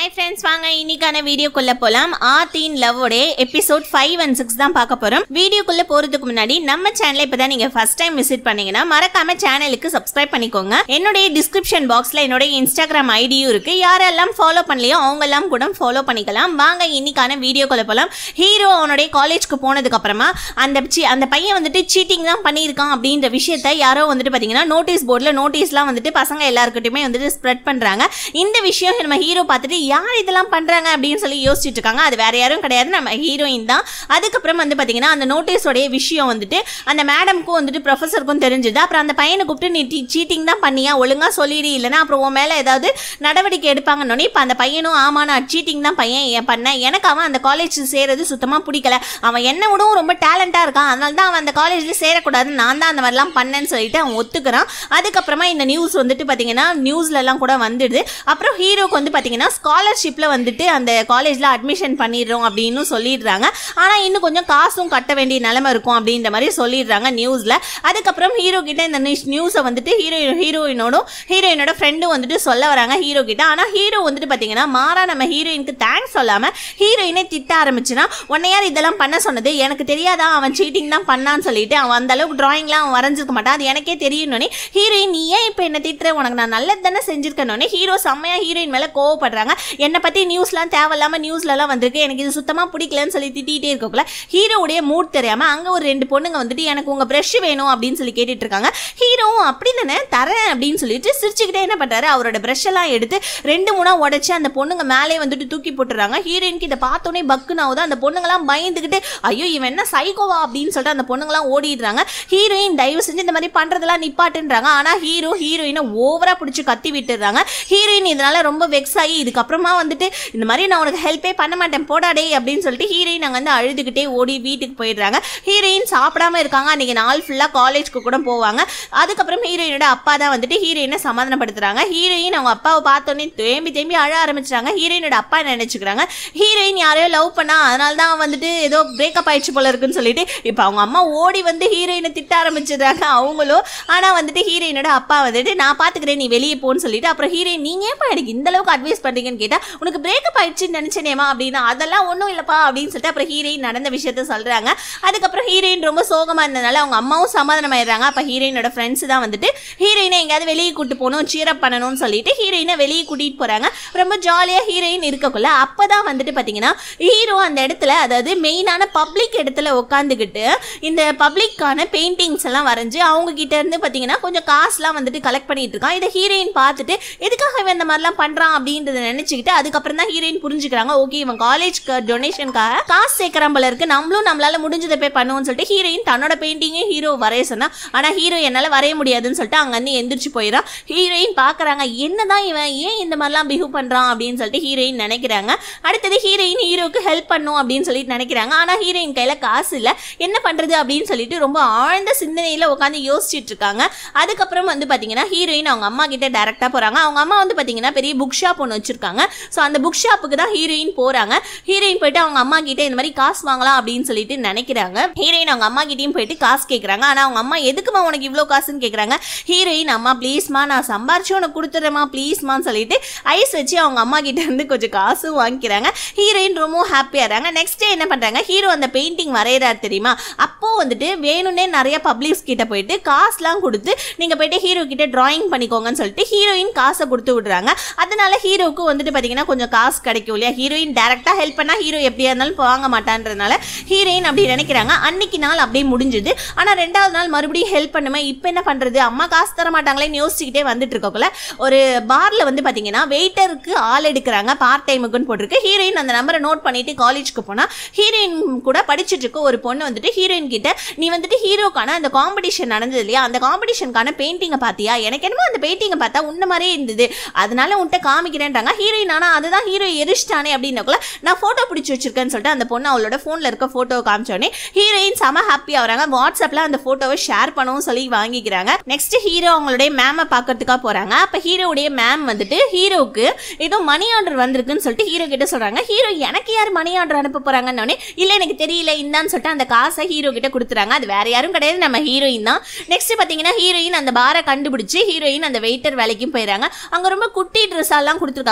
hi friends வாங்க இன்னைக்கான வீடியோக்குள்ள போலாம் ஆர்த்தீன் லவ்வோட எபிசோட் ஃபைவ் அண்ட் சிக்ஸ் தான் பார்க்க போறோம் வீடியோக்குள்ள போறதுக்கு முன்னாடி நம்ம சேனலை இப்பதான் நீங்க ஃபர்ஸ்ட் டைம் விசிட் பண்ணீங்கன்னா மறக்காம சேனலுக்கு சப்ஸ்கிரைப் பண்ணிக்கோங்க என்னுடைய டிஸ்கிரிப்ஷன் பாக்ஸ்ல என்னுடைய இன்ஸ்டாகிராம் ஐடியும் இருக்கு யாரெல்லாம் ஃபாலோ பண்ணலையோ அவங்க எல்லாம் கூட ஃபாலோ பண்ணிக்கலாம் வாங்க இன்னைக்கான வீடியோக்குள்ள போலாம் ஹீரோ அவனுடைய காலேஜ்க்கு போனதுக்கு அப்புறமா அந்த சி- அந்த பையன் வந்துட்டு சீட்டிங் தான் பண்ணியிருக்கான் அப்படின்ற விஷயத்த யாரோ வந்துட்டு பாத்தீங்கன்னா நோட்டீஸ் போர்டில் நோட்டீஸ்லாம் வந்துட்டு பசங்க எல்லாருக்கிட்டையுமே வந்துட்டு ஸ்ப்ரெட் பண்றாங்க இந்த விஷயம் நம்ம ஹீரோ பார்த்துட்டு யார் இதெல்லாம் பண்றாங்க அப்படின்னு சொல்லி யோசிச்சுட்டு இருக்காங்க அது வேற யாரும் கிடையாது நம்ம ஹீரோயின் தான் அதுக்கப்புறம் வந்து பாத்தீங்கன்னா அந்த நோட்டீஸோடைய விஷயம் வந்துட்டு அந்த மேடம்க்கும் வந்துட்டு ப்ரொஃபஸருக்கும் தெரிஞ்சுது அப்புறம் அந்த பையனை கூப்பிட்டு நீ சீட்டிங் தான் பண்ணியா ஒழுங்கா சொல்லிடு இல்லைன்னா அப்புறம் உன் மேல ஏதாவது நடவடிக்கை எடுப்பாங்கன்னு இப்போ அந்த பையனும் ஆமா நான் சீட்டிங் தான் பையன் ஏன் பண்ணேன் எனக்கு அவன் அந்த காலேஜ் சேரது சுத்தமா பிடிக்கல அவன் என்ன விடவும் ரொம்ப டேலண்டா இருக்கான் அதனால தான் அவன் அந்த காலேஜ்ல சேரக்கூடாது நான் தான் அந்த மாதிரிலாம் பண்ணேன்னு சொல்லிட்டு அவன் ஒத்துக்கிறான் அதுக்கப்புறமா இந்த நியூஸ் வந்துட்டு பாத்தீங்கன்னா நியூஸ்ல எல்லாம் கூட வந்துடுது அப்புறம் ஹீரோக்கு வந்து பாத்தீங்கன்னா ஸ்காலர்ஷிப்ல வந்துட்டு அந்த காலேஜ்ல அட்மிஷன் பண்ணிடுறோம் அப்படின்னு சொல்லிடுறாங்க ஆனா இன்னும் கொஞ்சம் காசும் கட்ட வேண்டிய நிலைமை இருக்கும் அப்படின்ற மாதிரி சொல்லிடுறாங்க நியூஸ்ல அதுக்கப்புறம் ஹீரோ கிட்ட இந்த நியூஸை வந்துட்டு ஹீரோ ஹீரோயினோடும் ஹீரோயினோட ஃப்ரெண்டும் வந்துட்டு சொல்ல வராங்க ஹீரோ கிட்ட ஆனா ஹீரோ வந்துட்டு பாத்தீங்கன்னா மாறா நம்ம ஹீரோயினுக்கு தேங்க்ஸ் சொல்லாம ஹீரோயினை திட்ட ஆரம்பிச்சுனா உன்னை யார் இதெல்லாம் பண்ண சொன்னது எனக்கு தெரியாதா அவன் சீட்டிங் தான் பண்ணான்னு சொல்லிட்டு அவன் அந்த அளவுக்கு டிராயிங்லாம் அவன் வரைஞ்சிருக்க மாட்டான் அது எனக்கே தெரியும்னு ஹீரோயின் நீ ஏன் இப்போ என்ன திட்டுற உனக்கு நான் நல்லது தானே செஞ்சிருக்கேன்னு ஹீரோ செம்மையா ஹீரோயின் மேல கோவப்படுறாங்க என்னை பத்தி நியூஸ்லாம் தேவையில்லாம நியூஸ்லலாம் வந்திருக்கு எனக்கு இது சுத்தமா பிடிக்கலன்னு சொல்லி திட்டிகிட்டே இருக்கக்குள்ள ஹீரோவுடைய மூட் தெரியாம அங்க ஒரு ரெண்டு பொண்ணுங்க வந்துட்டு எனக்கு உங்க ப்ரஷ் வேணும் அப்படின்னு சொல்லி கேட்டுட்டு இருக்காங்க ஹீரோவும் அப்படி தானே தரேன் அப்படின்னு சொல்லிட்டு சிரிச்சுக்கிட்டே என்ன பண்றாரு அவரோட ப்ரஷ் எல்லாம் எடுத்து ரெண்டு மூணா உடைச்சு அந்த பொண்ணுங்க மேலே வந்துட்டு தூக்கி போட்டுறாங்க ஹீரோயினுக்கு இதை பார்த்தோன்னே பக்குன்னு ஆகுது அந்த பொண்ணுங்கலாம் பயந்துக்கிட்டு ஐயோ இவன் என்ன சைக்கோவா அப்படின்னு சொல்லிட்டு அந்த பொண்ணுங்கலாம் ஓடிடுறாங்க ஹீரோயின் தயவு செஞ்சு இந்த மாதிரி பண்றதெல்லாம் நிப்பாட்டுன்றாங்க ஆனா ஹீரோ ஹீரோயினை ஓவரா பிடிச்சி கத்தி விட்டுறாங்க ஹீரோயின் இதனால ரொம்ப வெக்ஸ் ஆகி இதுக்கப்புறமா வந்துட்டு இந்த மாதிரி நான் உனக்கு ஹெல்ப்பே பண்ண மாட்டேன் போடாடே அப்படின்னு சொல்லிட்டு ஹீரோயின் அங்க வந்து அழுதுகிட்டே ஓடி வீட்டுக்கு போயிடுறாங்க ஹீரோயின் சாப்பிடாம இருக்காங்க அன்னைக்கு நாள் ஃபுல்லா காலேஜ்க்கு கூட போவாங்க அதுக்கப்புறம் ஹீரோயினோட அப்பா தான் வந்துட்டு ஹீரோயினை சமாதானப்படுத்துறாங்க ஹீரோயின் அவங்க அப்பாவை பார்த்தோன்னே தேம்பி தேம்பி அழ ஆரம்பிச்சிட்டாங்க ஹீரோயினோட அப்பா நினைச்சுக்கிறாங்க ஹீரோயின் யாரையோ லவ் பண்ணா அதனால தான் வந்துட்டு ஏதோ பிரேக்கப் ஆயிடுச்சு போல இருக்குன்னு சொல்லிட்டு இப்போ அவங்க அம்மா ஓடி வந்து ஹீரோயினை திட்ட ஆரம்பிச்சிடுறாங்க அவங்களும் ஆனா வந்துட்டு ஹீரோயினோட அப்பா வந்துட்டு நான் பாத்துக்கிறேன் நீ வெளியே போன்னு சொல்லிட்டு அப்புறம் ஹீரோயின் நீங்க ஏன்ப்பா எனக்கு இந்த அளவுக்கு அட்வைஸ் பண்றீங்கன்னு கேட்டா உனக்கு பிரேக்கப் ஆயிடுச்சுன்னு நினைச்சேனேமா அப்படின்னா அதெல்லாம் ஒன்றும் இல்லப்பா அப்படின்னு சொல்லிட்டு அப்புறம் ஹீரோயின் நடந்த விஷயத்த சொல்றாங்க அதுக்கப்புறம் ஹீரோயின் ரொம்ப சோகமா இருந்ததுனால அவங்க அம்மாவும் சமாதானம் ஆயிடுறாங்க அப்ப ஹீரோயினோட ஃப்ரெண்ட்ஸ் தான் வந்துட்டு ஹீரோயினை எங்கேயாவது வெளியே கூட்டு போகணும் சீரப் பண்ணணும்னு சொல்லிட்டு ஹீரோயினை வெளியே கூட்டிட்டு போறாங்க ரொம்ப ஜாலியா ஹீரோயின் இருக்கக்குள்ள அப்பதான் வந்துட்டு பாத்தீங்கன்னா ஹீரோ அந்த இடத்துல அதாவது மெயினான பப்ளிக் இடத்துல உட்காந்துக்கிட்டு இந்த பப்ளிக்கான பெயிண்டிங்ஸ் எல்லாம் வரைஞ்சு அவங்க கிட்ட இருந்து பாத்தீங்கன்னா கொஞ்சம் காசுலாம் வந்துட்டு கலெக்ட் பண்ணிட்டு இருக்கான் இதை ஹீரோயின் பார்த்துட்டு எதுக்காக இவன் இந்த மாதிரிலாம் பண்றான் அப்படின்றத நினைச்சுக்கிட்டு அதுக்கப்புறம் தான் ஹீரோயின் புரிஞ்சுக்கிறாங்க ஓகே இவன் காலேஜ் டொனேஷனுக்காக காசு சேர்க்கறான் போல இருக்கு நம்மளும் நம்மளால முடிஞ்சதை போய் பண்ணுவோம்னு சொல்லிட்டு ஹீரோயின் தன்னோட பெயிண்டிங்கே ஹீரோ வரைய சொன்னா ஆனா ஹீரோ என்னால வரைய முடியாதுன்னு சொல்லிட்டு அங்க இருந்து எந்திரிச்சு போயிடான் ஹீரோயின் பாக்குறாங்க என்னதான் இவன் ஏன் இந்த மாதிரிலாம் பிஹேவ் பண்றான் அப்படின்னு சொல்லிட்டு ஹீரோயின் நினைக்கிறாங்க அடுத்தது ஹீரோயின் ஹீரோக்கு ஹெல்ப் பண்ணும் அப்படின்னு சொல்லிட்டு நினைக்கிறாங்க ஆனா ஹீரோயின் கையில காசு இல்ல என்ன பண்றது அப்படின்னு சொல்லிட்டு ரொம்ப ஆழ்ந்த சிந்தனையில உட்காந்து யோசிச்சுட்டு இருக்காங்க அதுக்கப்புறம் வந்து பாத்தீங்கன்னா ஹீரோயின் அவங்க அம்மா கிட்ட டைரக்டா போறாங்க அவங்க அம்மா வந்து பாத்தீங்கன்னா பெரிய புக் ஷாப் ஒன்று வச்சிருக்காங்க ஸோ அந்த புக் ஷாப்புக்கு தான் ஹீரோயின் போறாங்க ஹீரோயின் போயிட்டு அவங்க அம்மா கிட்ட இந்த மாதிரி காசு வாங்கலாம் அப்படின்னு சொல்லிட்டு நினைக்கிறாங்க ஹீரோயின் அவங்க அம்மா கிட்டயும் போயிட்டு காசு கேட்கறாங்க ஆனா அவங்க அம்மா எதுக்குமா உனக்கு இவ்வளோ காசுன்னு கேட்கறாங்க ஹீரோயின் அம்மா ப்ளீஸ்மா நான் சம்பாரிச்சு உனக்கு கொடுத்துட்றேம்மா ப்ளீஸ்மான்னு சொல்லிட்டு ஐஸ் வச்சு அவங்க அம்மா கிட்ட இருந்து கொஞ்சம் காசும் வாங்கிக்கிறாங்க ஹீரோயின் ரொம்ப ஹாப்பியாகிறாங்க நெக்ஸ்ட் டே என்ன பண்றாங்க ஹீரோ அந்த பெயிண்டிங் வரைகிறாரு தெரியுமா அப்போ வந்துட்டு வேணும்னே நிறைய பப்ளிக்ஸ் கிட்ட போயிட்டு காசுலாம் கொடுத்து நீங்க போயிட்டு ஹீரோ கிட்ட டிராயிங் பண்ணிக்கோங்கன்னு சொல்லிட்டு ஹீரோயின் காசை கொடுத்து விடுறாங்க அதனால ஹீரோவுக்கு வந்துட்டு பாத்தீங்கன்னா கொஞ்சம் காசு கிடைக்கும் இல்லையா ஹீரோயின் டேரக்டா ஹெல்ப் பண்ணா ஹீரோ எப்படியா இருந்தாலும் வாங்க மாட்டான்றதுனால ஹீரோயின் அப்படி நினைக்கிறாங்க அன்னைக்கு நாள் அப்படியே முடிஞ்சுது ஆனா ரெண்டாவது நாள் மறுபடியும் ஹெல்ப் பண்ணுமே இப்போ என்ன பண்றது அம்மா காசு தர மாட்டாங்களேன்னு யோசிச்சுக்கிட்டே வந்துட்டு இருக்கக்குள்ள ஒரு பார்ல வந்து பாத்தீங்கன்னா வெயிட்டருக்கு ஆள் எடுக்கிறாங்க பார்ட் டைமுக்குன்னு போட்டிருக்கு ஹீரோயின் அந்த நம்பரை நோட் பண்ணிட்டு காலேஜ்க்கு போனா ஹீரோயின் கூட படிச்சுட்டு இருக்க ஒரு பொண்ணு வந்துட்டு ஹீரோயின் கிட்ட நீ வந்துட்டு ஹீரோக்கான அந்த காம்படிஷன் நடந்தது இல்லையா அந்த காம்படிஷனுக்கான பெயிண்டிங்கை பார்த்தியா எனக்கு என்னமோ அந்த பெயிண்டிங்கை பார்த்தா உன்ன மாதிரியே இருந்தது அதனால உன்கிட்ட காமிக்கிறேன்றாங்க ஹீரோயின் ஆனா அதுதான் ஹீரோ எரிச்சிட்டானே அப்படின்னக்குள்ள நான் போட்டோ பிடிச்சி வச்சிருக்கேன்னு சொல்லிட்டு அந்த பொண்ணு அவளோட ஃபோனில் இருக்க ஃபோட்டோ காமிச்சோடனே ஹீரோயின் செம ஹாப்பி ஆகுறாங்க வாட்ஸ்அப்பில் அந்த ஃபோட்டோவை ஷேர் பண்ணவும் சொல்லி வாங்கிக்கிறாங்க நெக்ஸ்ட் ஹீரோ அவங்களுடைய மேமை பார்க்கறதுக்காக போகிறாங்க அப்போ ஹீரோவுடைய மேம் வந்துட்டு ஹீரோவுக்கு ஏதோ மணி ஆர்டர் வந்திருக்குன்னு சொல்லிட்டு ஹீரோ கிட்ட சொல்கிறாங்க ஹீரோ எனக்கு யார் மணி ஆர்டர் அனுப்ப போகிறாங்கன்னு இல்லை எனக்கு தெரியல இந்தான்னு சொல்லிட்டு அந்த காசை ஹீரோ கிட்ட கொடுத்துறாங்க அது வேற யாரும் கிடையாது நம்ம ஹீரோயின் தான் நெக்ஸ்ட் பார்த்தீங்கன்னா ஹீரோயின் அந்த பாரை கண்டுபிடிச்சு ஹீரோயின் அந்த வெயிட்டர் வேலைக்கும் போயிடறாங்க அங்கே ரொம்ப குட்டி ட்ரெஸ் எல்லாம் கொடுத்துருக்காங்க ஹீரோயின்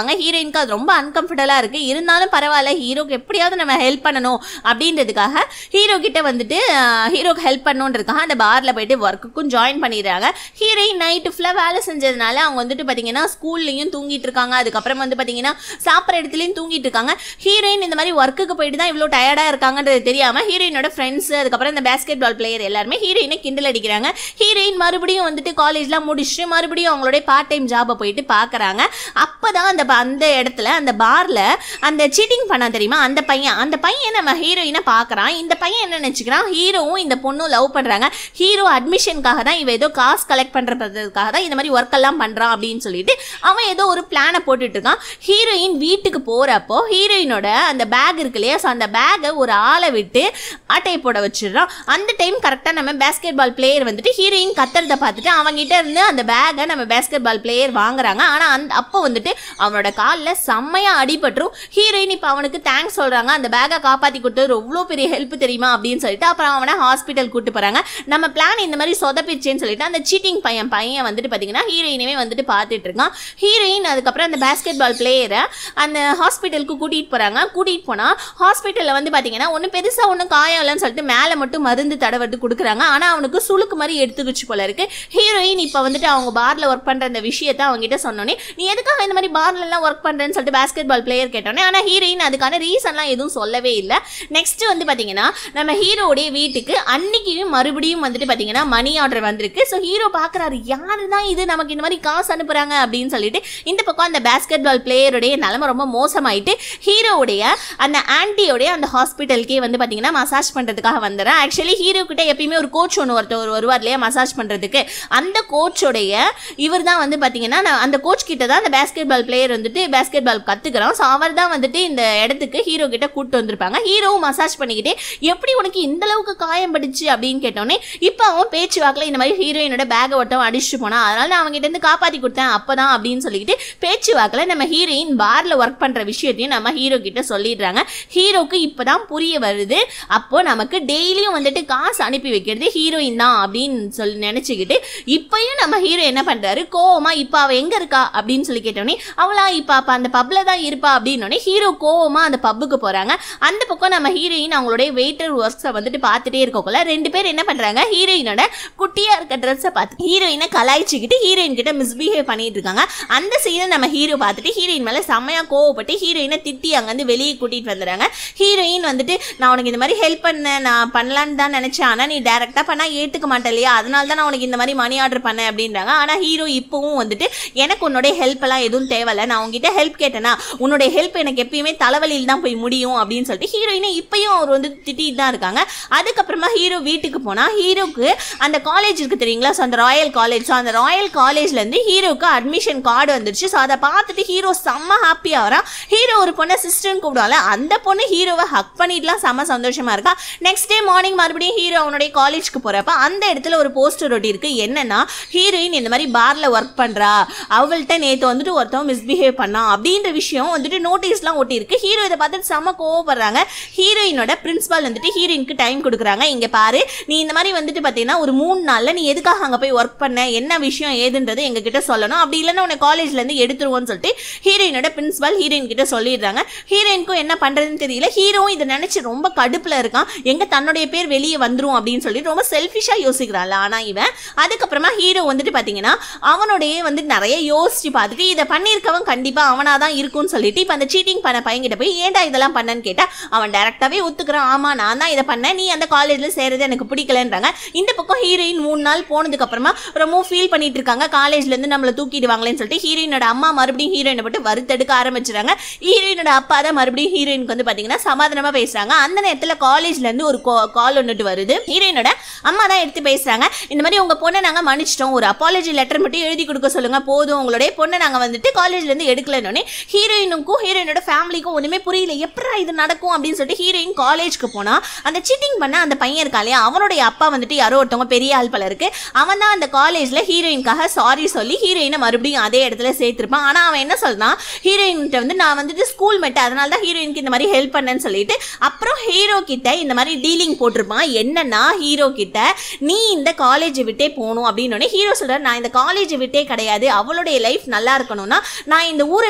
ஹீரோயினுக்கு அது ரொம்ப அன்கம்ஃபர்டபுளாக இருக்கு இருந்தாலும் பரவாயில்ல ஹீரோக்கு எப்படியாவது நம்ம ஹெல்ப் பண்ணணும் அப்படின்றதுக்காக ஹீரோ கிட்ட வந்துட்டு ஹீரோக்கு ஹெல்ப் பண்ணணுன்றதுக்காக அந்த பாரில் போயிட்டு ஒர்க்குக்கும் ஜாயின் பண்ணிடுறாங்க ஹீரோயின் நைட்டு ஃபுல்லாக வேலை செஞ்சதுனால அவங்க வந்துட்டு பார்த்தீங்கன்னா ஸ்கூல்லையும் தூங்கிட்டு இருக்காங்க அதுக்கப்புறம் வந்து பார்த்தீங்கன்னா சாப்பிட்ற இடத்துலையும் தூங்கிட்டு இருக்காங்க ஹீரோயின் இந்த மாதிரி ஒர்க்குக்கு போயிட்டு தான் இவ்வளோ டயர்டாக இருக்காங்கன்றது தெரியாமல் ஹீரோயினோட ஃப்ரெண்ட்ஸ் அதுக்கப்புறம் இந்த பேஸ்கெட் பால் பிளேயர் எல்லாருமே ஹீரோயினை கிண்டல் அடிக்கிறாங்க ஹீரோயின் மறுபடியும் வந்துட்டு காலேஜ்லாம் முடிச்சுட்டு மறுபடியும் அவங்களுடைய பார்ட் டைம் ஜாபை போயிட்டு பார்க்குறாங்க அப்போ தான் அந்த ப- அந்த இடத்துல அந்த பாரில் அந்த சீட்டிங் பண்ணா தெரியுமா அந்த பையன் அந்த பையன் நம்ம ஹீரோயினை பார்க்குறான் இந்த பையன் என்ன நினச்சிக்கிறான் ஹீரோவும் இந்த பொண்ணும் லவ் பண்ணுறாங்க ஹீரோ அட்மிஷனுக்காக தான் இவ ஏதோ காசு கலெக்ட் பண்ணுறதுக்காக தான் இந்த மாதிரி ஒர்க் எல்லாம் பண்ணுறான் அப்படின்னு சொல்லிட்டு அவன் ஏதோ ஒரு பிளானை போட்டுட்டு இருக்கான் ஹீரோயின் வீட்டுக்கு போகிறப்போ ஹீரோயினோட அந்த பேக் இருக்கு இல்லையா ஸோ அந்த பேக்கை ஒரு ஆளை விட்டு ஆட்டையை போட வச்சிடுறான் அந்த டைம் கரெக்டாக நம்ம பேஸ்கெட் பால் பிளேயர் வந்துட்டு ஹீரோயின் கத்துறத பார்த்துட்டு அவங்ககிட்ட இருந்து அந்த பேக்கை நம்ம பேஸ்கெட் பால் பிளேயர் வாங்குறாங்க ஆனால் அந்த அப்போ வந்துட்டு அவனோட காலில் செம்மையாக அடிபட்டுரும் ஹீரோயின் இப்போ அவனுக்கு தேங்க்ஸ் சொல்கிறாங்க அந்த பேக்கை காப்பாற்றி கொடுத்தது எவ்வளோ பெரிய ஹெல்ப் தெரியுமா அப்படின்னு சொல்லிட்டு அப்புறம் அவனை ஹாஸ்பிட்டல் கூட்டு போகிறாங்க நம்ம பிளான் இந்த மாதிரி சொதப்பிச்சேன்னு சொல்லிட்டு அந்த சீட்டிங் பையன் பையன் வந்துட்டு பார்த்தீங்கன்னா ஹீரோயினவே வந்துட்டு பார்த்துட்டு இருக்கான் ஹீரோயின் அதுக்கப்புறம் அந்த பேஸ்கெட் பால் பிளேயரை அந்த ஹாஸ்பிட்டலுக்கு கூட்டிகிட்டு போகிறாங்க கூட்டிகிட்டு போனால் ஹாஸ்பிட்டலில் வந்து பார்த்தீங்கன்னா ஒன்றும் பெருசாக ஒன்றும் காயம் இல்லைன்னு சொல்லிட்டு மேலே மட்டும் மருந்து தடவட்டு கொடுக்குறாங்க ஆனால் அவனுக்கு சுளுக்கு மாதிரி எடுத்துக்கிச்சு போல இருக்கு ஹீரோயின் இப்போ வந்துட்டு அவங்க பாரில் ஒர்க் பண்ணுற அந்த விஷயத்த அவங்ககிட்ட சொன்னோன்னே நீ எதுக்காக இந்த மாதிரி பார்லலாம் ஒர்க் பண்ணுறேன்னு சொல்லிட்டு பேஸ்கெட் பால் பிளேயர் கேட்டோன்னே ஆனால் ஹீரோயின் அதுக்கான ரீசன்லாம் எதுவும் சொல்லவே இல்லை நெக்ஸ்ட் வந்து பார்த்தீங்கன்னா நம்ம ஹீரோடைய வீட்டுக்கு அன்னைக்கு மறுபடியும் வந்துட்டு பார்த்தீங்கன்னா மணி ஆர்டர் வந்திருக்கு ஸோ ஹீரோ பார்க்குறாரு யாரு தான் இது நமக்கு இந்த மாதிரி காசு அனுப்புகிறாங்க அப்படின்னு சொல்லிட்டு இந்த பக்கம் அந்த பேஸ்கெட் பால் பிளேயருடைய நிலைமை ரொம்ப மோசமாயிட்டு ஹீரோவுடைய அந்த ஆன்ட்டியோடைய அந்த ஹாஸ்பிட்டலுக்கே வந்து பார்த்தீங்கன்னா மசாஜ் பண்ணுறதுக்காக வந்துடுறேன் ஆக்சுவலி ஹீரோ கிட்ட எப்பயுமே ஒரு கோச் ஒன்று ஒருத்தர் வருவார் இல்லையா மசாஜ் பண்ணுறதுக்கு அந்த கோச்சோடைய இவர் தான் வந்து பார்த்தீங்கன்னா நான் அந்த கோச் கிட்ட தான் அந்த பேஸ்கெட் பால் பிளேயர் வந்துட்டு பேஸ்கெட் பால் கற்றுக்கிறோம் ஸோ அவர் தான் வந்துட்டு இந்த இடத்துக்கு ஹீரோ கிட்ட கூப்பிட்டு வந்திருப்பாங்க ஹீரோவும் மசாஜ் பண்ணிக்கிட்டே எப்படி உனக்கு இந்த அளவுக்கு காயம் பட்டுச்சு அப்படின்னு கேட்டோன்னே இப்போ அவன் பேச்சு வாக்கில் இந்த மாதிரி ஹீரோயினோட பேக்கை ஒருத்தவன் அடிச்சுட்டு போனான் அதனால நான் அவங்ககிட்ட இருந்து காப்பாற்றி கொடுத்தேன் அப்பதான் அப்படின்னு சொல்லிக்கிட்டு பேச்சு வாக்கில் நம்ம ஹீரோயின் பார்ல ஒர்க் பண்ணுற விஷயத்தையும் நம்ம ஹீரோ கிட்ட சொல்லிடுறாங்க ஹீரோக்கு இப்போதான் புரிய வருது அப்போ நமக்கு டெய்லியும் வந்துட்டு காசு அனுப்பி வைக்கிறது ஹீரோயின் தான் அப்படின்னு சொல்லி நினச்சிக்கிட்டு இப்பயும் நம்ம ஹீரோ என்ன பண்ணுறாரு கோவமா இப்போ அவள் எங்கே இருக்கா அப்படின்னு சொல்லி கேட்டோன்னே அவளா இப்போ அப்போ அந்த பப்பில் தான் இருப்பா அப்படின்னோடனே ஹீரோ கோவமா அந்த பப்புக்கு போகிறாங்க அந்த பக்கம் நம்ம ஹீரோயின் அவங்களுடைய வெயிட்டர் ஒர்க்ஸை வந்துட்டு பார்த்துட்டே இருக்கக்குள்ள ரெண்டு பேர் என்ன பண்ணுறாங்க ஹீரோயினோட குட்டியாக இருக்க ட்ரெஸ்ஸை பார்த்து ஹீரோயினை கலாய்ச்சிக்கிட்டு ஹீரோயின் கிட்ட மிஸ்பிஹேவ் பண்ணிட்டு இருக்காங்க அந்த சீனை நம்ம ஹீரோ பார்த்துட்டு ஹீரோயின் மேலே செம்மையாக கோவப்பட்டு ஹீரோயினை திட்டி அங்கேருந்து வெளியே கூட்டிகிட்டு வந்துடுறாங்க ஹீரோயின் வந்துட்டு நான் உனக்கு இந்த மாதிரி ஹெல்ப் பண்ணேன் நான் பண்ணலான்னு தான் நினச்சேன் ஆனால் நீ டேரெக்டாக பண்ணால் ஏற்றுக்க மாட்டேன் இல்லையா அதனால தான் நான் உனக்கு இந்த மாதிரி மணி ஆர்டர் பண்ணேன் அப்படின்றாங்க ஆனால் ஹீரோ இப்போவும் வந்துட்டு எனக்கு உன்னுடைய ஹெல்ப் எல்லாம் எதுவும் தேவையில்ல நான் உங்ககிட்ட ஹெல்ப் கேட்டேனா உன்னுடைய ஹெல்ப் எனக்கு எப்பயுமே தலைவலியில் தான் போய் முடியும் அப்படின்னு சொல்லிட்டு ஹீரோயினை இப்பயும் அவர் வந்து திட்டிட்டு தான் இருக்காங்க அதுக்கப்புறமா ஹீரோ வீட்டுக்கு போனால் ஹீரோக்கு அந்த காலேஜ் இருக்கு தெரியுங்களா ஸோ அந்த ராயல் காலேஜ் ஸோ அந்த ராயல் காலேஜ்லேருந்து ஹீரோக்கு அட்மிஷன் கார்டு வந்துருச்சு ஸோ அதை பார்த்துட்டு ஹீரோ செம்ம ஹாப்பியாக வரான் ஹீரோ ஒரு பொண்ணை சிஸ்டர்னு கூப்பிடுவாங்க அந்த பொண்ணு ஹீரோவை ஹக் பண்ணிட்டுலாம் செம்ம சந்தோஷமா இருக்கா நெக்ஸ்ட் டே மார்னிங் மறுபடியும் ஹீரோ அவனுடைய காலேஜ்க்கு போகிறப்ப அந்த இடத்துல ஒரு போஸ்டர் ஒட்டி இருக்கு என்னன்னா ஹீரோயின் இந்த மாதிரி பார்ல ஒர்க் பண்ணுறா அவள்கிட்ட நேற்று வந்துட்டு ஒருத்தவன் மிஸ்பிஹேவ் பண்ணான் அப்படின்ற விஷயம் வந்துட்டு நோட்டீஸ்லாம் ஒட்டி இருக்கு ஹீரோ இதை பார்த்துட்டு செம்ம கோவப்படுறாங்க ஹீரோயினோட பிரின்சிபால் வந்துட்டு ஹீரோயினுக்கு டைம் கொடுக்குறாங்க இங்கே பாரு நீ இந்த மாதிரி வந்துட்டு பார்த்தீங்கன்னா ஒரு மூணு நாளில் நீ எதுக்காக அங்கே போய் ஒர்க் பண்ண என்ன விஷயம் ஏதுன்றது எங்ககிட்ட சொல்லணும் அப்படி இல்லைன்னா உன்னை காலேஜ்லேருந்து எடுத்துருவோன்னு சொல்லிட்டு ஹீரோயினோட பிரின்சிபால் ஹீரோயின் கிட்ட சொல்லிடுறாங்க ஹீரோயினுக்கும் என்ன பண்ணுறதுன்னு தெரியல ஹீரோவும் இதை நினச்சி ரொம்ப கடுப்பில் இருக்கான் எங்கே தன்னுடைய பேர் வெளியே வந்துரும் அப்படின்னு சொல்லி ரொம்ப செல்ஃபிஷாக யோசிக்கிறாள் ஆனால் இவன் அதுக்கப்புறமா ஹீரோ வந்துட்டு பார்த்தீங்கன்னா அவனுடைய வந்து நிறைய யோசிச்சு பார்த்துட்டு இதை பண்ணியிருக்கவன் கண்டிப்பாக அவனாக தான் இருக்கும்னு சொல்லிட்டு இப்போ அந்த சீட்டிங் பண்ண பையன்கிட்ட போய் ஏன்டா இதெல்லாம் பண்ணேன்னு கேட்டால் அவன் டேரெக்டாகவே ஒத்துக்கிறான் ஆமாம் நான் தான் இதை பண்ணேன் நீ அந்த காலேஜில் சேரது எனக்கு பிடிக்கலன்றாங்க இந்த பக்கம் ஹீரோயின் மூணு நாள் போனதுக்கு அப்புறமா ரொம்ப ஃபீல் பண்ணிட்டு இருக்காங்க காலேஜ்லேருந்து நம்மளை தூக்கிடுவாங்களேன்னு சொல்லிட்டு ஹீரோயினோட அம்மா மறுபடியும் ஹீரோயினை போட்டு வறுத்தெடுக்க ஆரம்பிச்சிடுறாங்க ஹீரோயினோட அப்பா தான் மறுபடியும் ஹீரோயினுக்கு வந்து பார்த்தீங்கன்னா சமாதானமாக பேசுகிறாங்க அந்த நேரத்தில் காலேஜ்லேருந்து ஒரு கால் ஒன்றுட்டு வருது ஹீரோயினோட அம்மா தான் எடுத்து பேசுகிறாங்க இந்த மாதிரி உங்கள் பொண்ணை நாங்கள் மன்னிச்சிட்டோம் ஒரு அப்பாலஜி லெட்டர் மட்டும் எழுதி கொடுக்க சொல்லுங்க போதும் உங்களுடைய பொண்ணை நாங்கள் வந்துட்டு காலேஜ்லேருந்து எடுக்கலன்னொடனே ஹீரோயினுக்கும் ஹீரோயினோட ஃபேமிலிக்கும் ஒன்றுமே புரியல எப்படா இது நடக்கும் அப்படின்னு சொல்லிட்டு ஹீரோயின் காலேஜ்க்கு போனால் அந்த சீட்டிங் பண்ண அந்த பையன் இருக்கா இல்லையா அவனுடைய அப்பா வந்துட்டு யாரோ ஒருத்தவங்க பெரிய ஆள் போல இருக்கு அவன் தான் அந்த காலேஜில் ஹீரோயின்காக சாரி சொல்லி ஹீரோயினை மறுபடியும் அதே இடத்துல சேர்த்திருப்பான் ஆனால் அவன் என்ன சொல்றான் ஹீரோயின்கிட்ட வந்து நான் வந்துட்டு ஸ்கூல் மெட்டு அதனால தான் ஹீரோயினுக்கு இந்த மாதிரி ஹெல்ப் பண்ணேன்னு சொல்லிட்டு அப்புறம் ஹீரோ கிட்ட இந்த மாதிரி டீலிங் போட்டிருப்பான் என்னன்னா ஹீரோ கிட்ட நீ இந்த காலேஜை விட்டே போகணும் அப்படின்னு ஹீரோ சொல்றாரு நான் இந்த காலேஜை விட்டே கிடையாது அவளுடைய லைஃப் நல்லா இருக்கணும்னா நான் இந்த ஊரை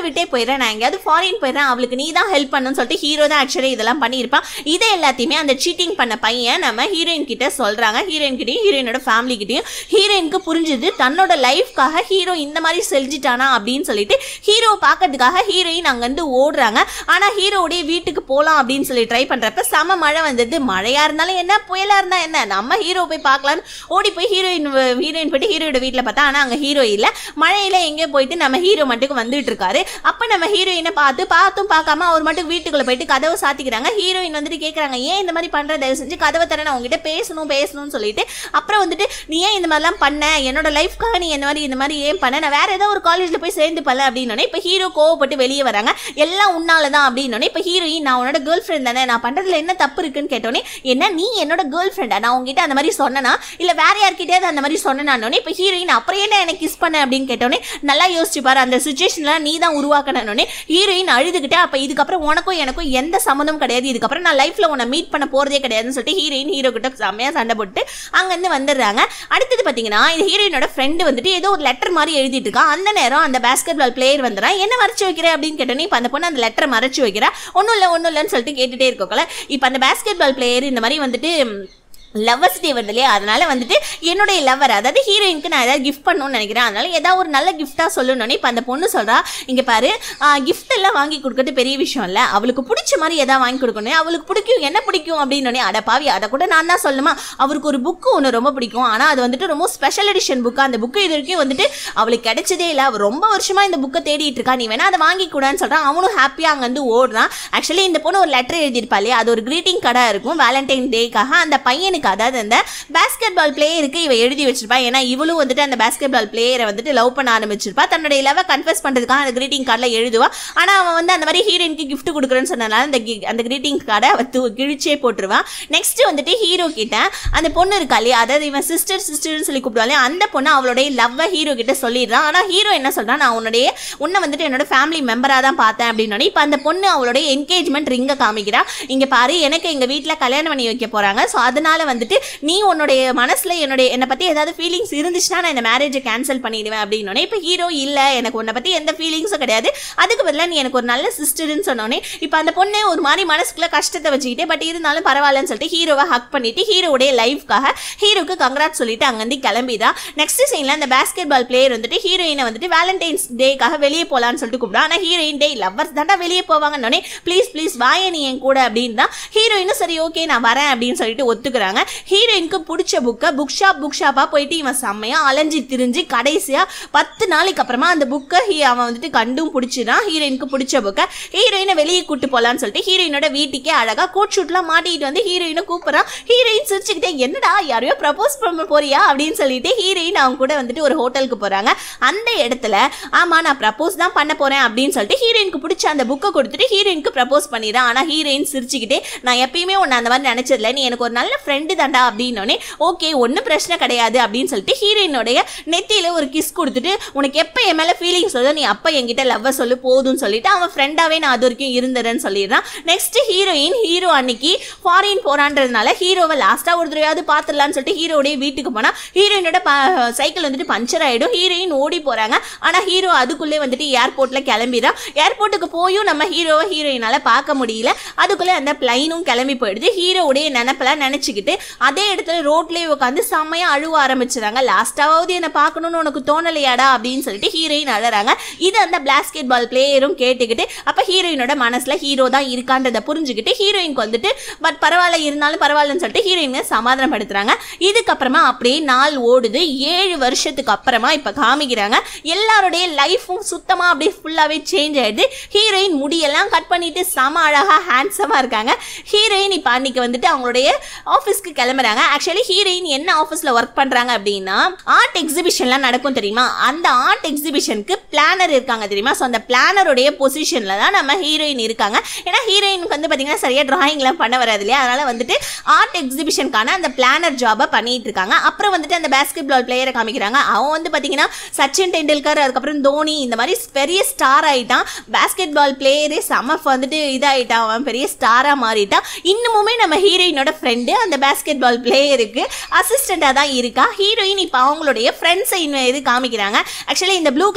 விட்டே போயிடுறேன் நான் எங்கேயாவது ஃபாரின் போயிடுறேன் அவளுக்கு நீ தான் ஹெல்ப் பண்ணணும்னு சொல்லிட்டு ஹீரோ தான் ஆக்சுவலி இதெல்லாம் பண்ணியிருப்பான் இதை எல்லாத்தையுமே அந்த சீட்டிங் பண்ண பையன் நம்ம ஹீரோயின் கிட்ட சொல்றாங்க ஹீரோயின் கிட்டயும் ஹீரோயினோட ஃபேமிலி கிட்டயும் ஹீரோயினுக்கு புரிஞ்சுது தன்னோட லைஃப்காக ஹீரோ இந்த மாதிரி செஞ்சுட்டானா அப்படின்னு சொல்லிட்டு ஹீரோ பார்க்கறதுக்காக ஹீரோயின் அங்கேருந்து ஓடுறாங்க ஆனா ஹீரோடைய வீட்டுக்கு போகலாம் அப்படின்னு சொல்லி ட்ரை பண்றப்ப செம மழை வந்தது மழையா இருந்தாலும் என்ன புயலா இருந்தா என்ன நம்ம ஹீரோ போய் பார்க்கலான்னு ஓடி போய் ஹீரோயின் ஹீரோயின் போயிட்டு ஹீரோயோட வீட்டில் பார்த்தா ஆனா அங்க ஹீரோ இல்ல மழையில எங்கேயோ போயிட்டு நம்ம ஹீரோ மட்டும் வந்துட்டு இருக்காரு அப்ப நம்ம ஹீரோயினை பார்த்து பார்த்தும் பார்க்காம அவர் மட்டும் வீட்டுக்குள்ள போயிட்டு கதவை சாத்திக்கிறாங்க ஹீரோயின் வந்துட்டு கேக்குறாங்க ஏன் இந்த மாதிரி பண்ற தயவு செஞ்சு கதவை தர நான் உங்ககிட்ட பேசணும் பேசணும்னு சொல்லிட்டு அப்புறம் வந்துட்டு நீ ஏன் இந்த மாதிரிலாம் பண்ண என்னோட லைஃப்க்காக நீ இந்த மாதிரி இந்த மாதிரி ஏன் பண்ண நான் வேற ஏதோ ஒரு காலேஜ்ல போய் சேர்ந்து பல அப்படின்னு இப்போ ஹீரோ கோவப்பட்டு வெளியே வராங்க எல்லாம் உன்னால தான் அப்படின்னு இப்போ ஹீரோயின் நான் உன்னோட கேர்ள் ஃப்ரெண்ட் தானே நான் பண்றதுல என்ன தப்பு இருக்குன்னு கேட்டோன்னே என்ன நீ என்னோட கேர்ள் ஃப்ரெண்டா நான் உங்ககிட்ட அந்த மாதிரி சொன்னனா இல்ல வேற யார்கிட்டயாவது அந்த மாதிரி சொன்னனானோனே இப்போ ஹீரோயின் அப்புறம் என்ன எனக்கு கிஸ் பண்ண அப்படின்னு கேட்டோன்னே நல்லா யோசிச்சு பாரு அந்த சுச்சுவேஷன்ல நீ தான் உருவாக்கணும்னே ஹீரோயின் அழுதுகிட்டே அப்ப இதுக்கப்புறம் உனக்கும் எனக்கும் எந்த சம்மந்தம் கிடையாது இதுக்கப்புறம் நான் லைஃப்ல உன்னை மீட் பண்ண போறதே கிடையாதுன்னு சொல்லிட்டு ஹீரோயின் ஹீரோ கிட்ட செம்மையா சண்டை போட்டு அங்கிருந்து வந்துடுறாங்க அடுத்தது பாத்தீங்கன்னா இந்த ஹீரோயினோட ஃப்ரெண்டு வந்துட்டு ஏதோ ஒரு லெட்டர் மாதிரி எழுதிட்டு இருக்கா அந்த நேரம் அந்த பேஸ்கெட் பால் பிளேயர் வந்துடுறான் என்ன மறைச்சு வைக்கிற அப்படின்னு கேட்டோன்னே இப்போ அந்த பொண்ணு அந்த லெட்டரை மறைச்சு வைக்கிறா ஒன்றும் இல்லை ஒன்றும் இல்லைன்னு சொல்லிட்டு கேட்டுட்டே இருக்கோக்கல இப்போ அந்த பேஸ்கெட் பால் பிளேயர் இந்த மாதிரி வந்துட்டு லவ்வர்ஸ் டே வருது இல்லையா அதனால வந்துட்டு என்னுடைய லவர் அதாவது ஹீரோயினுக்கு நான் ஏதாவது கிஃப்ட் பண்ணணும்னு நினைக்கிறேன் அதனால ஏதாவது ஒரு நல்ல கிஃப்டாக சொல்லணும்னு இப்போ அந்த பொண்ணு சொல்றா இங்க பாரு கிஃப்ட் எல்லாம் வாங்கி கொடுக்கறது பெரிய விஷயம் இல்லை அவளுக்கு பிடிச்ச மாதிரி எதாவது வாங்கி கொடுக்கணும் அவளுக்கு பிடிக்கும் என்ன பிடிக்கும் அப்படின்னு அட பாவி அதை கூட நான் தான் சொல்லுமா அவருக்கு ஒரு புக்கு ஒன்று ரொம்ப பிடிக்கும் ஆனால் அது வந்துட்டு ரொம்ப ஸ்பெஷல் எடிஷன் புக்கு அந்த புக்கு இது வரைக்கும் வந்துட்டு அவளுக்கு கிடைச்சதே இல்லை அவள் ரொம்ப வருஷமா இந்த புக்கை தேடிட்டு இருக்கா நீ வேணா அதை வாங்கி கூடான்னு சொல்றான் அவனும் ஹாப்பியாக அங்கே வந்து ஓடுறான் ஆக்சுவலி இந்த பொண்ணு ஒரு லெட்டர் எழுதியிருப்பா இல்லையா அது ஒரு greeting கார்டாக இருக்கும் வேலண்டைன் டேக்காக அந்த பையனுக்கு அதாவது அந்த பேஸ்கெட் பால் பிளேயருக்கு இவ எழுதி வச்சிருப்பா ஏன்னா இவளும் வந்துட்டு அந்த பேஸ்கெட் பால் பிளேயரை வந்துட்டு லவ் பண்ண ஆரம்பிச்சிருப்பா தன்னுடைய லவ் கன்ஃபெஸ் பண்றதுக்காக அந்த greeting கார்டில் எழுதுவா ஆனா அவன் வந்து அந்த மாதிரி ஹீரோயினுக்கு gift கொடுக்குறேன்னு சொன்னனால அந்த gi- அந்த greeting கார்டை அவ தூ- கிழிச்சே போட்டுருவான் நெக்ஸ்ட் வந்துட்டு ஹீரோ கிட்ட அந்த பொண்ணு இருக்கா இல்லையா அதாவது இவன் சிஸ்டர் சிஸ்டர்னு சொல்லி கூப்பிடுவாள் அந்த பொண்ணு அவளுடைய லவ்வை ஹீரோ கிட்ட சொல்லிடுறான் ஆனா ஹீரோ என்ன சொல்றான் நான் உன்னுடைய உன்னை வந்துட்டு என்னோட ஃபேமிலி மெம்பரா தான் பார்த்தேன் அப்படின்னு இப்போ அந்த பொண்ணு அவளுடைய என்கேஜ்மெண்ட் ரிங்கை காமிக்கிறா இங்க பாரு எனக்கு எங்க வீட்ல கல்யாணம் பண்ணி வைக்க போறாங்க ஸோ அதனால வந்துட்டு நீ உன்னுடைய மனசுல என்னுடைய என்னை பத்தி ஏதாவது ஃபீலிங்ஸ் இருந்துச்சுன்னா நான் இந்த மேரேஜை கேன்சல் பண்ணிடுவேன் அப்படின்னு இப்போ ஹீரோ இல்ல எனக்கு உன்னை பத்தி எந்த ஃபீலிங்ஸும் கிடையாது அதுக்கு பதிலாக நீ எனக்கு ஒரு நல்ல சிஸ்டர்னு சொன்னோன்னே இப்போ அந்த பொண்ணு ஒரு மாதிரி மனசுக்குள்ள கஷ்டத்தை வச்சுக்கிட்டே பட் இருந்தாலும் பரவாயில்லன்னு சொல்லிட்டு ஹீரோவை ஹக் பண்ணிட்டு ஹீரோடைய லைஃப்காக ஹீரோக்கு கங்க்ராட் சொல்லிட்டு அங்கேருந்து கிளம்பிதா நெக்ஸ்ட் சீன்ல அந்த பேஸ்கெட் பால் பிளேயர் வந்துட்டு ஹீரோயினை வந்துட்டு வேலண்டைன்ஸ் டேக்காக வெளியே போலான்னு சொல்லிட்டு கூப்பிடுறா ஆனால் ஹீரோயின் டே லவ்வர்ஸ் தாண்டா வெளியே போவாங்கன்னொடனே ப்ளீஸ் ப்ளீஸ் வாய நீ என் கூட அப்படின்னு தான் ஹீரோயினும் சரி ஓகே நான் வரேன் அப்படின்னு சொல்லிட்டு ஒத்துக்கிறாங்க ஹீரோயினுக்கு பிடிச்ச புக்கை புக் ஷாப் புக் ஷாப்பாக போயிட்டு இவன் செம்மையா அலைஞ்சு திரிஞ்சு கடைசியா பத்து நாளைக்கு அப்புறமா அந்த புக்கை அவன் வந்துட்டு கண்டும் பிடிச்சிதான் ஹீரோயினுக்கு பிடிச்ச புக்கை ஹீரோயினை வெளியே கூட்டு போலான்னு சொல்லிட்டு ஹீரோயினோட வீட்டுக்கே அழகா கோட் ஷூட்லாம் மாட்டிட்டு வந்து ஹீரோயினை கூப்பிடுறான் ஹீரோயின் சிரிச்சுக்கிட்டே என்னடா யாரையோ ப்ரப்போஸ் பண்ண போறியா அப்படின்னு சொல்லிட்டு ஹீரோயின் அவங்க கூட வந்துட்டு ஒரு ஹோட்டலுக்கு போறாங்க அந்த இடத்துல ஆமா நான் ப்ரப்போஸ் தான் பண்ண போறேன் அப்படின்னு சொல்லிட்டு ஹீரோயினுக்கு பிடிச்ச அந்த புக்கை கொடுத்துட்டு ஹீரோயினுக்கு ப்ரப்போஸ் பண்ணிடுறான் ஆனா ஹீரோயின் சிரிச்சுக்கிட்டே நான் எப்பயுமே உன்னை அந்த மாதிரி நினைச்சதில்ல நீ எனக்கு ஒரு நல்ல ஃப்ரெண்டு தாண்டா அப்படின்னோடனே ஓகே ஒன்றும் பிரச்சனை கிடையாது அப்படின்னு சொல்லிட்டு ஹீரோயினுடைய நெத்தியில ஒரு கிஸ் கொடுத்துட்டு உனக்கு எப்போ என் மேல ஃபீலிங்ஸ் வருதோ நீ அப்போ என்கிட்ட லவ்வை சொல்லு போதும்னு சொல்லிட்டு அவன் ஃப்ரெண்டாவே நான் அது வரைக்கும் இருந்துறேன்னு சொல்லிடுறான் நெக்ஸ்ட் ஹீரோயின் ஹீரோ அன்னைக்கு ஃபாரின் போறான்றதுனால ஹீரோவை லாஸ்டா ஒரு தடவையாவது பார்த்துடலாம்னு சொல்லிட்டு ஹீரோடைய வீட்டுக்கு போனா ஹீரோயினோட சைக்கிள் வந்துட்டு பஞ்சர் ஆயிடும் ஹீரோயின் ஓடி போறாங்க ஆனா ஹீரோ அதுக்குள்ளே வந்துட்டு ஏர்போர்ட்ல கிளம்பிடுறான் ஏர்போர்ட்டுக்கு போயும் நம்ம ஹீரோவை ஹீரோயினால பார்க்க முடியல அதுக்குள்ளே அந்த பிளைனும் கிளம்பி போயிடுது ஹீரோவுடைய நினப்பெல்லாம் நினச்சிக்கிட்டு அதே இடத்துல ரோட்லேயே உட்காந்து செம்மையா அழுவ ஆரம்பிச்சிடுறாங்க லாஸ்ட்டாவது என்னை பார்க்கணும்னு உனக்கு தோணலையாடா அப்படின்னு சொல்லிட்டு ஹீரோயின் அழறாங்க இது அந்த பிளாஸ்கெட் பால் பிளேயரும் கேட்டுக்கிட்டு அப்போ ஹீரோயினோட மனசுல ஹீரோ தான் இருக்கான்றதை புரிஞ்சுக்கிட்டு ஹீரோயினுக்கு வந்துட்டு பட் பரவாயில்ல இருந்தாலும் பரவாயில்லன்னு சொல்லிட்டு ஹீரோயினை சமாதானப்படுத்துறாங்க இதுக்கப்புறமா அப்படியே நாள் ஓடுது ஏழு வருஷத்துக்கு அப்புறமா இப்போ காமிக்கிறாங்க எல்லாருடைய லைஃப்பும் சுத்தமாக அப்படியே ஃபுல்லாகவே சேஞ்ச் ஆயிடுது ஹீரோயின் முடியெல்லாம் கட் பண்ணிட்டு செம அழகாக ஹேண்ட்ஸமாக இருக்காங்க ஹீரோயின் இப்போ அன்னைக்கு வந்துட்டு அவங்களுடைய ஆஃபீஸ்க்கு கிளம்புறாங்க ஆக்சுவலி ஹீரோயின் என்ன ஆஃபீஸில் ஒர்க் பண்ணுறாங்க அப்படின்னா ஆர்ட் எக்ஸிபிஷன்லாம் நடக்கும் தெரியுமா அந்த ஆர்ட் எக்ஸிபிஷனுக்கு பிளானர் இருக்காங்க தெரியுமா ஸோ அந்த பிளானருடைய பொசிஷனில் தான் நம்ம ஹீரோயின் இருக்காங்க ஏன்னா ஹீரோயினுக்கு வந்து பார்த்தீங்கன்னா சரியாக டிராயிங்லாம் பண்ண வராது இல்லையா அதனால் வந்துட்டு ஆர்ட் எக்ஸிபிஷனுக்கான அந்த பிளானர் ஜாபை பண்ணிட்டு இருக்காங்க அப்புறம் வந்துட்டு அந்த பேஸ்கெட் பால் பிளேயரை காமிக்கிறாங்க அவன் வந்து பார்த்தீங்கன்னா சச்சின் டெண்டுல்கர் அதுக்கப்புறம் தோனி இந்த மாதிரி பெரிய ஸ்டார் ஆயிட்டான் பேஸ்கெட் பால் பிளேயரே செம வந்துட்டு இதாயிட்டான் அவன் பெரிய ஸ்டாராக மாறிட்டான் இன்னமுமே நம்ம ஹீரோயினோட ஃப்ரெண்டு அந்த பேஸ்கெட் பால் பிளேயருக்கு அசிஸ்டண்டாக தான் இருக்கா ஹீரோயின் இப்போ அவங்களுடைய ஃப்ரெண்ட்ஸை இன்னும் இது காமிக்கிறாங்க ஆக்சுவலி இந்த ப்ளூ கலர் ஸ்டைப்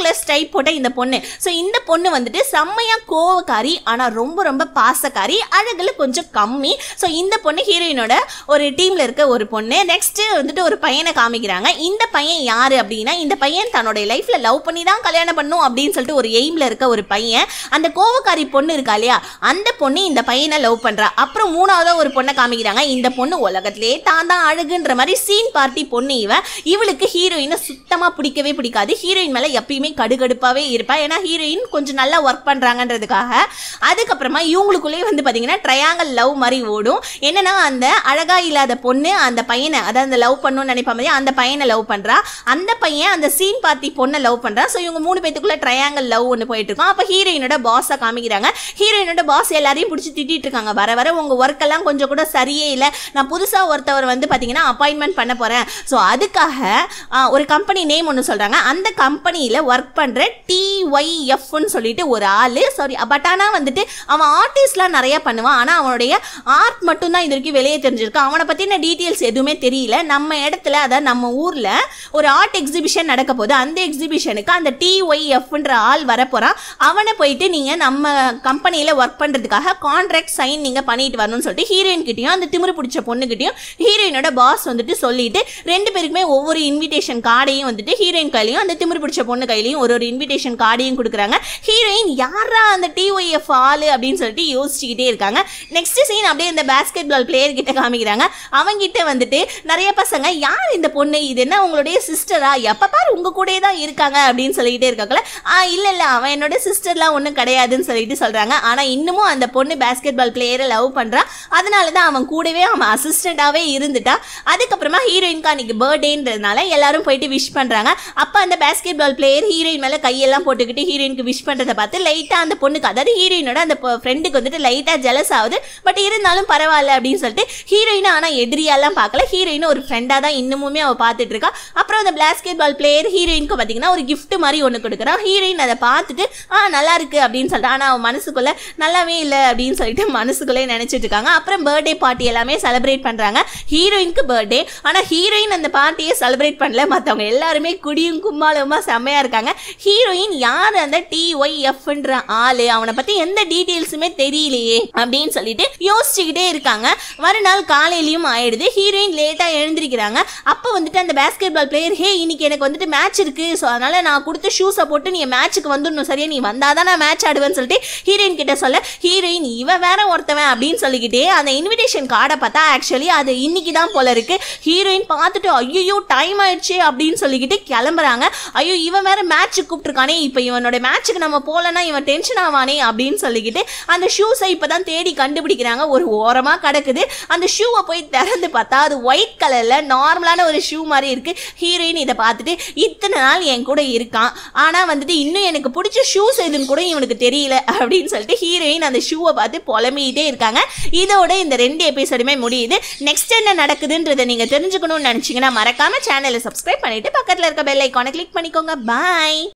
வெயிட் போட்ட இந்த பொண்ணு ஸோ இந்த பொண்ணு வந்துட்டு செம்மையா கோவக்காரி ஆனா ரொம்ப ரொம்ப பாசக்காரி அழகுல கொஞ்சம் கம்மி ஸோ இந்த பொண்ணு ஹீரோயினோட ஒரு டீம்ல இருக்க ஒரு பொண்ணு நெக்ஸ்ட் வந்துட்டு ஒரு பையனை காமிக்கிறாங்க இந்த பையன் யாரு அப்படின்னா இந்த பையன் தன்னுடைய லைஃப்ல லவ் பண்ணி தான் கல்யாணம் பண்ணும் அப்படின்னு சொல்லிட்டு ஒரு எய்ம்ல இருக்க ஒரு பையன் அந்த கோவக்காரி பொண்ணு இருக்கா இல்லையா அந்த பொண்ணு இந்த பையனை லவ் பண்றா அப்புறம் மூணாவதா ஒரு பொண்ணை காமிக்கிறாங்க இந்த பொண்ணு உலகத்திலே தான் தான் அழகுன்ற மாதிரி சீன் பார்ட்டி பொண்ணு இவ இவளுக்கு ஹீரோயினை சுத்தமா பிடிக்கவே பிடிக்காது ஹீரோயின் மேல எப்பயுமே கடுகடுப்பாவே இருப்பா ஏன்னா ஹீரோயின் கொஞ்சம் நல்லா ஒர்க் பண்றாங்கன்றதுக்காக அதுக்கப்புறமா இவங்களுக்குள்ளேயே வந்து பாத்தீங்கன்னா ட்ரையாங்கல் லவ் மாதிரி ஓடும் என்னன்னா அந்த அழகா இல்லாத பொண்ணு அந்த பையனை அதாவது அந்த லவ் பண்ணணும்னு நினைப்பா மாதிரி அந்த பையனை லவ் பண்றா அந்த பையன் அந்த சீன் பார்ட்டி பொண்ணை லவ் பண்றா ஸோ இவங்க மூணு பேத்துக்குள்ள ட்ரையாங்கல் லவ் ஒன்று போயிட்டு இருக்கோம் அப்போ ஹீரோயினோட பாஸை காமிக்கிறாங்க ஹீரோயினோட பாஸ் எல்லாரையும் பிடிச்சி திட்டிட்டு இருக்காங்க வர வர உங்க ஒர்க் எல்லாம் கொஞ்சம் கூட சரியே இல்லை நான் புதுசா ஒருத்தவர் வந்து பாத்தீங்கன்னா அப்பாயின்மெண்ட் பண்ண போறேன் ஸோ அதுக்காக ஆ, ஒரு கம்பெனி நேம் ஒன்று சொல்றாங்க அந்த கம்பெனியில ஒர்க் பண்ற டிஒய்எஃப்னு சொல்லிட்டு ஒரு ஆளு சாரி பட் ஆனால் வந்துட்டு அவன் ஆர்டிஸ்ட்லாம் நிறைய பண்ணுவான் ஆனால் அவனுடைய ஆர்ட் மட்டும் தான் இது வரைக்கும் வெளியே தெரிஞ்சிருக்கு அவனை பற்றின டீட்டெயில்ஸ் எதுவுமே தெரியல நம்ம இடத்துல அதாவது நம்ம ஊரில் ஒரு ஆர்ட் எக்ஸிபிஷன் நடக்க போகுது அந்த எக்ஸிபிஷனுக்கு அந்த டிஒய்எஃப்ன்ற ஆள் வரப்போகிறான் அவனை போயிட்டு நீங்கள் நம்ம கம்பெனியில் ஒர்க் பண்ணுறதுக்காக கான்ட்ராக்ட் சைன் நீங்கள் பண்ணிட்டு வரணும்னு சொல்லிட்டு ஹீரோயின் கிட்டயும் அந்த திமிரு பிடிச்ச பொண்ணுகிட்டயும் ஹீரோயினோட பாஸ் வந்துட்டு சொல்லிட்டு ரெண்டு பேருக்குமே ஒவ்வொரு இன்விடேஷன் கார்டையும் வந்துட்டு ஹீரோயின் கையிலையும் அந்த திமிரு பிடிச்ச பொண்ணு கையிலையும் ஒரு ஒரு இன்விடேஷன் கார்டையும் கொடுக்குறாங்க ஹீரோயின் யாரா அந்த டிஒய்எஃப் ஆளு அப்படின்னு சொல்லிட்டு யோசிச்சுக்கிட்டே இருக்காங்க நெக்ஸ்ட் சீன் அப்படியே இந்த பேஸ்கெட் பால் பிளேயர் கிட்ட காமிக்கிறாங்க அவங்கிட்ட வந்துட்டு நிறைய பசங்க யார் இந்த பொண்ணு இது என்ன உங்களுடைய சிஸ்டரா எப்ப பாரு உங்க கூடயே தான் இருக்காங்க அப்படின்னு சொல்லிக்கிட்டே இருக்காங்களே ஆ இல்ல இல்ல அவன் என்னோட சிஸ்டர்லாம் ஒன்றும் கிடையாதுன்னு சொல்லிட்டு சொல்றாங்க ஆனா இன்னமும் அந்த பொண்ணு பேஸ்கெட் பால் பிளேயரை லவ் பண்றா அதனால தான் அவன் கூடவே அவன் அசிஸ்டண்டாவே இருந்துட்டா அதுக்கப்புறமா ஹீரோயின்க்கு அன்னைக்கு பர்த்டேன்றதுனால எல்லாரும் போயிட்டு விஷ் பண்றாங்க அப்ப அந்த பேஸ்கெட் பால் பிளேயர் ஹீரோயின் மேல கையெல்லாம் போட்டுக்கிட்டு ஹீரோயினுக்கு விஷ் பண்றதை பார்த்து லைட்டா அந்த பொண்ணுக்கு அதாவது ஹீரோயினோட அந்த ஃப்ரெண்டுக்கு வந்துட்டு லைட்டா ஜெலஸ் ஆகுது பட் இருந்தாலும் பரவாயில்ல அப்படின்னு சொல்லிட்டு ஹீரோயின் ஆனா எதிரியாலாம் பார்க்கல ஹீரோயின் ஒரு ஃப்ரெண்டா தான் இன்னமுமே அவ பார்த்துட்டு இருக்கா அப்புறம் அந்த பேஸ்கெட் பால் பிளேயர் ஹீரோயினுக்கு பாத்தீங்கன்னா ஒரு gift மாதிரி ஒன்று கொடுக்குறான் ஹீரோயின் அதை பார்த்துட்டு ஆ நல்லா இருக்கு அப்படின்னு சொல்லிட்டு ஆனா அவன் மனசுக்குள்ள நல்லாவே இல்லை அப்படின்னு சொல்லிட்டு மனசுக்குள்ளே நினைச்சிட்டு இருக்காங்க அப்புறம் பர்த்டே பார்ட்டி எல்லாமே செலிப்ரேட் பண்றாங்க ஹீரோயினுக்கு பர்த்டே ஆனா ஹீரோயின் அந்த பார்ட்டியை செலிப்ரேட் பண்ணல மற்றவங்க எல்லாருமே குடியும் கும்மாளமா செம்மையா இருக்காங்க ஹீரோயின் யார் அந்த டி ஒய் எஃப்ன்ற ஆளு அவனை பத்தி எந்த டீட்டெயில்ஸுமே தெரியலையே அப்படின்னு சொல்லிட்டு யோசிச்சுக்கிட்டே இருக்காங்க மறுநாள் காலையிலயும் ஆயிடுது ஹீரோயின் லேட்டா எழுந்திருக்கிறாங்க அப்போ வந்துட்டு அந்த பேஸ்கெட் பால் பிளேயர் ஹே இன்னைக்கு எனக்கு வந்துட்டு மேட்ச் இருக்கு ஸோ அதனால நான் கொடுத்த ஷூஸை போட்டு நீ மேட்ச்சுக்கு வந்துடணும் சரியா நீ வந்தாதான் நான் மேட்ச் ஆடுவேன்னு சொல்லிட்டு ஹீரோயின் கிட்ட சொல்ல ஹீரோயின் இவ வேற ஒருத்தவன் அப்படின்னு சொல்லிக்கிட்டே அந்த இன்விடேஷன் கார்டை பார்த்தா ஆக்சுவலி அது இன்னைக்கு தான் போல இருக்கு ஹீரோயின் பார்த்துட்டு ஐயோ டைம் ஆயிடுச்சு அப்படின்னு சொல்லிக்கிட்டு கிளம்புறாங்க ஐயோ இவன் வேற மேட்ச்சுக்கு கூப்பிட்டுருக்கானே இப்போ இவனோட மேட்ச்சுக்கு நம்ம போகலன்னா இவன் டென்ஷன் ஆவானே அப்படின்னு சொல்லிக்கிட்டு அந்த ஷூஸை இப்பதான் தேடி கண்டுபிடிக்கிறாங்க ஒரு ஓரமா கிடக்குது அந்த ஷூவை போய் திறந்து பார்த்தா அது ஒயிட் கலர்ல நார்மலான ஒரு ஷூ மாதிரி இருக்கு ஹீரோயின் இதை பார்த்துட்டு இத்தனை நாள் என் கூட இருக்கான் ஆனா வந்துட்டு இன்னும் எனக்கு பிடிச்ச ஷூஸ் எதுன்னு கூட இவனுக்கு தெரியல அப்படின்னு சொல்லிட்டு ஹீரோயின் அந்த ஷூவை பார்த்து புலம்பிக்கிட்டே இருக்காங்க இதோட இந்த ரெண்டு எபிசோடுமே முடியுது நெக்ஸ்ட் என்ன நடக்குதுன்றதை நீங்க தெரிஞ்சுக்கணும்னு நினைச்சீங்கன்னா மறக்காம சேனலை சப்ஸ்கிரைப் பண்ணிட்டு பக்கத்துல இருக்க பெல் ஐக்கானை கிளிக் பண்ணிக்கோங்க பாய்